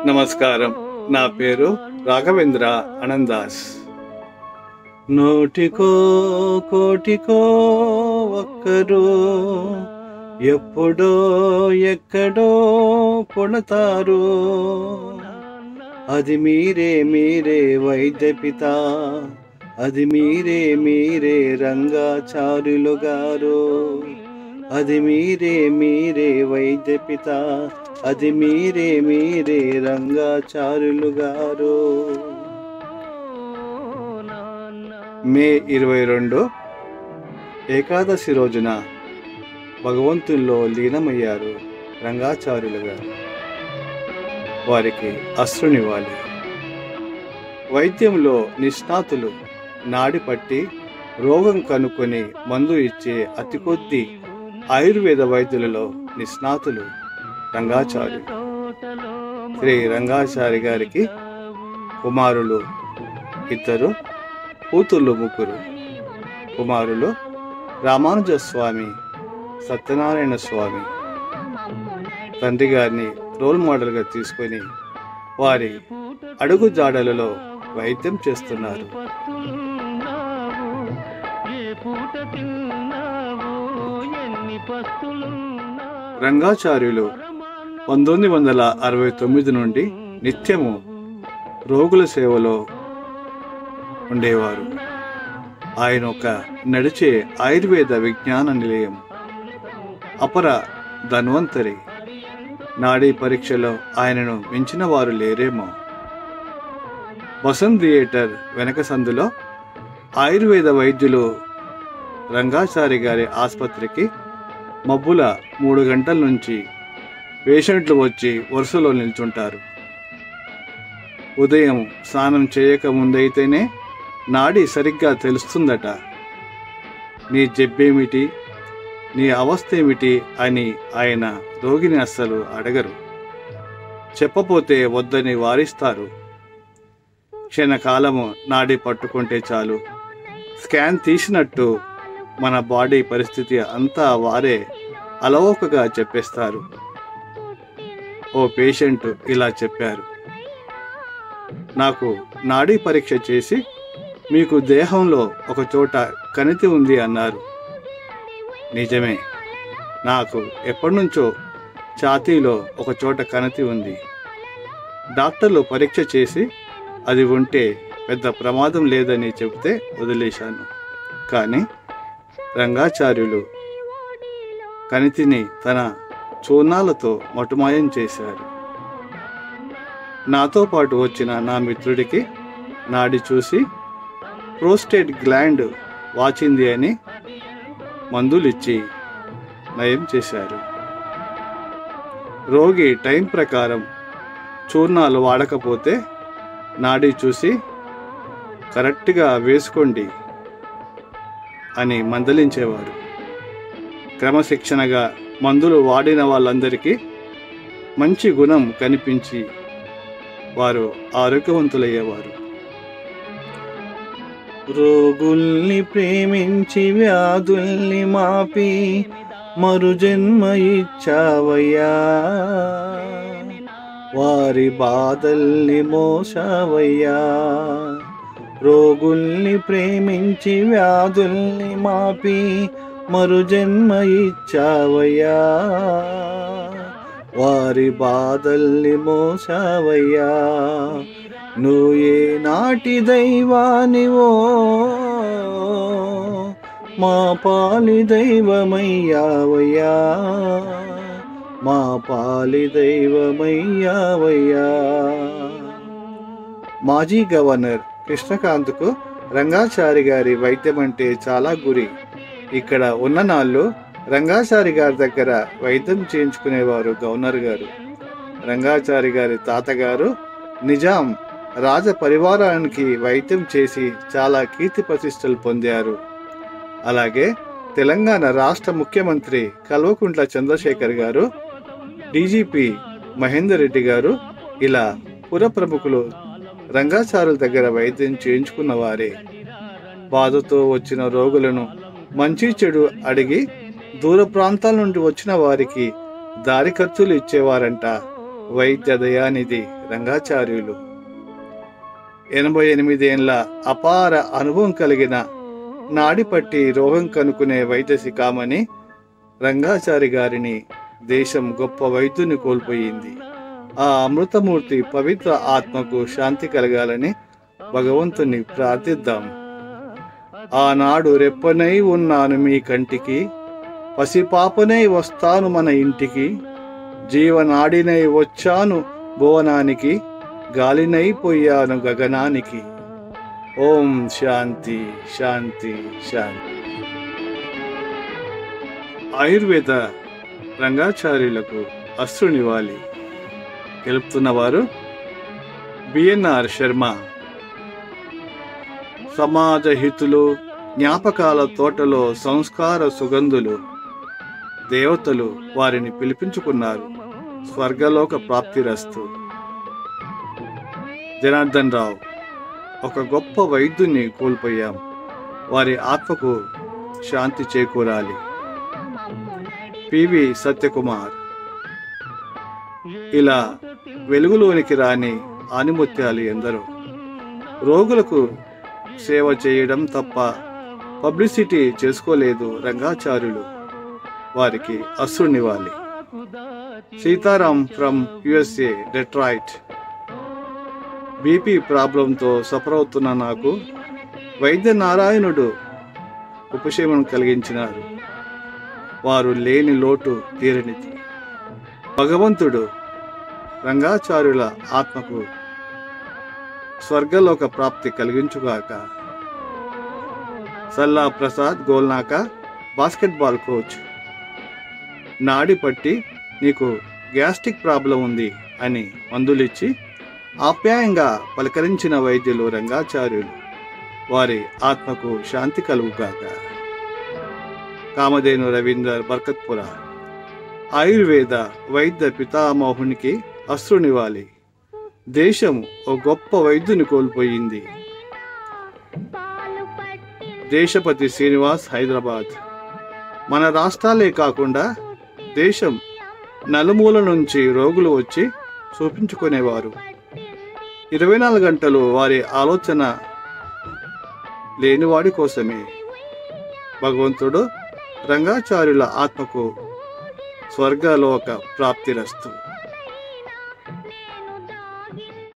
నమస్కారం నా పేరు రాఘవేంద్ర అనందాస్ నోటికో కోటికో ఒక్కరు ఎప్పుడో ఎక్కడో పుడతారు అది మీరే మీరే వైద్య పిత అది మీరే మీరే రంగాచార్యులు గారు అది మీరే మీరే వైద్య పిత అది మీరే మీరే రంగాచార్యులు గారు మే ఇరవై రెండు ఏకాదశి రోజున భగవంతుల్లో లీనమయ్యారు రంగాచార్యులు గారు వారికి అశ్రునివ్వాలి వైద్యంలో నిష్ణాతులు నాడి పట్టి రోగం కనుక్కొని మందు ఇచ్చే అతి కొద్ది ఆయుర్వేద వైద్యులలో నిష్ణాతులు రంగాచార్యులు శ్రీ రంగాచారి గారికి కుమారులు ఇద్దరు కూతుళ్ళు ముగ్గురు కుమారులు రామానుజ స్వామి సత్యనారాయణ స్వామి తండ్రి గారిని రోల్ మోడల్గా తీసుకొని వారి అడుగు జాడలలో వైద్యం చేస్తున్నారు రంగాచార్యులు పంతొమ్మిది వందల అరవై తొమ్మిది నుండి నిత్యము రోగుల సేవలో ఉండేవారు ఆయన ఒక నడిచే ఆయుర్వేద విజ్ఞాన నిలయం అపర ధన్వంతరి నాడీ పరీక్షలో ఆయనను మించిన వారు లేరేమో వసంత్ థియేటర్ వెనక సందులో ఆయుర్వేద వైద్యులు రంగాచారి గారి ఆసుపత్రికి మబ్బుల మూడు గంటల నుంచి పేషెంట్లు వచ్చి వరుసలో నిల్చుంటారు ఉదయం స్నానం చేయక ముందైతేనే నాడి సరిగ్గా తెలుస్తుందట నీ జబ్బేమిటి నీ అవస్థ ఏమిటి అని ఆయన రోగిని అస్సలు అడగరు చెప్పపోతే వద్దని వారిస్తారు క్షణకాలము నాడి పట్టుకుంటే చాలు స్కాన్ తీసినట్టు మన బాడీ పరిస్థితి అంతా వారే అలవోకగా చెప్పేస్తారు ఓ పేషెంట్ ఇలా చెప్పారు నాకు నాడీ పరీక్ష చేసి మీకు దేహంలో ఒక చోట కణితి ఉంది అన్నారు నిజమే నాకు ఎప్పటి నుంచో ఛాతీలో ఒక చోట కణితి ఉంది డాక్టర్లు పరీక్ష చేసి అది ఉంటే పెద్ద ప్రమాదం లేదని చెబితే వదిలేశాను కానీ రంగాచార్యులు కణితిని తన చూర్ణాలతో మటుమాయం చేశారు నాతో పాటు వచ్చిన నా మిత్రుడికి నాడి చూసి ప్రోస్టేట్ గ్లాండ్ వాచింది అని మందులిచ్చి నయం చేశారు రోగి టైం ప్రకారం చూర్ణాలు వాడకపోతే నాడి చూసి కరెక్ట్గా వేసుకోండి అని మందలించేవారు క్రమశిక్షణగా మందులు వాడిన వాళ్ళందరికీ మంచి గుణం కనిపించి వారు ఆరోగ్యవంతులయ్యేవారు రోగుల్ని ప్రేమించి వ్యాధుల్ని మాపి మరు జన్మ ఇచ్చావయ్యా వారి బాధల్ని మోసావయ్యా రోగుల్ని ప్రేమించి వ్యాధుల్ని మాపి మరు జన్మ ఇచ్చావయ్యా వారి బాధల్ని మోసావయ్యా నువ్వు ఏ నాటి దైవానివో మా పాలి దైవమయ్యావయ్యా మా పాలి దైవమయ్యావయ్యా మాజీ గవర్నర్ కృష్ణకాంత్కు రంగాచారి గారి వైద్యం అంటే చాలా గురి ఇక్కడ ఉన్న నాళ్ళు రంగాచారి గారి దగ్గర వైద్యం చేయించుకునేవారు గవర్నర్ గారు రంగాచారి గారి తాతగారు నిజాం రాజ పరివారానికి వైద్యం చేసి చాలా కీర్తి ప్రతిష్టలు పొందారు అలాగే తెలంగాణ రాష్ట్ర ముఖ్యమంత్రి కల్వకుంట్ల చంద్రశేఖర్ గారు డీజీపీ మహేందర్ రెడ్డి గారు ఇలా పుర ప్రముఖులు రంగాచారుల దగ్గర వైద్యం చేయించుకున్న వారే బాధతో వచ్చిన రోగులను మంచి చెడు అడిగి దూర ప్రాంతాల నుండి వచ్చిన వారికి దారి ఖర్చులు ఇచ్చేవారంట వైద్య దయానిధి రంగాచార్యులు ఎనభై ఎనిమిదేళ్ల అపార అనుభవం కలిగిన నాడిపట్టి రోగం కనుక్కునే వైద్య శిఖామణి రంగాచారి గారిని దేశం గొప్ప వైద్యుని కోల్పోయింది ఆ అమృతమూర్తి పవిత్ర ఆత్మకు శాంతి కలగాలని భగవంతుని ప్రార్థిద్దాం ఆనాడు రెప్పనై ఉన్నాను మీ కంటికి పసిపాపనై వస్తాను మన ఇంటికి జీవనాడినై వచ్చాను భువనానికి గాలినై పోయాను గగనానికి ఓం శాంతి శాంతి శాంతి ఆయుర్వేద రంగాచార్యులకు అశ్రు నివాలి తెలుపుతున్నవారు బిఎన్ఆర్ శర్మ సమాజ హితులు జ్ఞాపకాల తోటలో సంస్కార సుగంధులు దేవతలు వారిని పిలిపించుకున్నారు స్వర్గలోక ప్రాప్తిరస్తు జనార్దన్ రావు ఒక గొప్ప వైద్యుని కోల్పోయాం వారి ఆత్మకు శాంతి చేకూరాలి పివి సత్యకుమార్ ఇలా వెలుగులోనికి రాని ఆనిముత్యాలు ఎందరో రోగులకు సేవ చేయడం తప్ప పబ్లిసిటీ చేసుకోలేదు రంగాచార్యులు వారికి అశ్రునివ్వాలి Sitaram from USA Detroit BP ప్రాబ్లంతో సఫర్ అవుతున్న నాకు వైద్య నారాయణుడు ఉపశమనం కలిగించినారు వారు లేని లోటు తీరనిది భగవంతుడు రంగాచార్యుల ఆత్మకు స్వర్గలోక ప్రాప్తి కలిగించుగాక సల్లా ప్రసాద్ గోల్నాక బాస్కెట్బాల్ కోచ్ నాడి పట్టి నీకు గ్యాస్ట్రిక్ ప్రాబ్లం ఉంది అని మందులిచ్చి ఆప్యాయంగా పలకరించిన వైద్యులు రంగాచార్యులు వారి ఆత్మకు శాంతి కలుగుగాక కామధేను రవీందర్ బర్కత్పుర ఆయుర్వేద వైద్య పితామోహునికి అశ్రునివ్వాలి దేశం ఓ గొప్ప వైద్యుని కోల్పోయింది దేశపతి శ్రీనివాస్ హైదరాబాద్ మన రాష్ట్రాలే కాకుండా దేశం నలుమూల నుంచి రోగులు వచ్చి చూపించుకునేవారు ఇరవై నాలుగు గంటలు వారి ఆలోచన లేనివాడి కోసమే భగవంతుడు రంగాచార్యుల ఆత్మకు స్వర్గలోక ప్రాప్తిరస్తు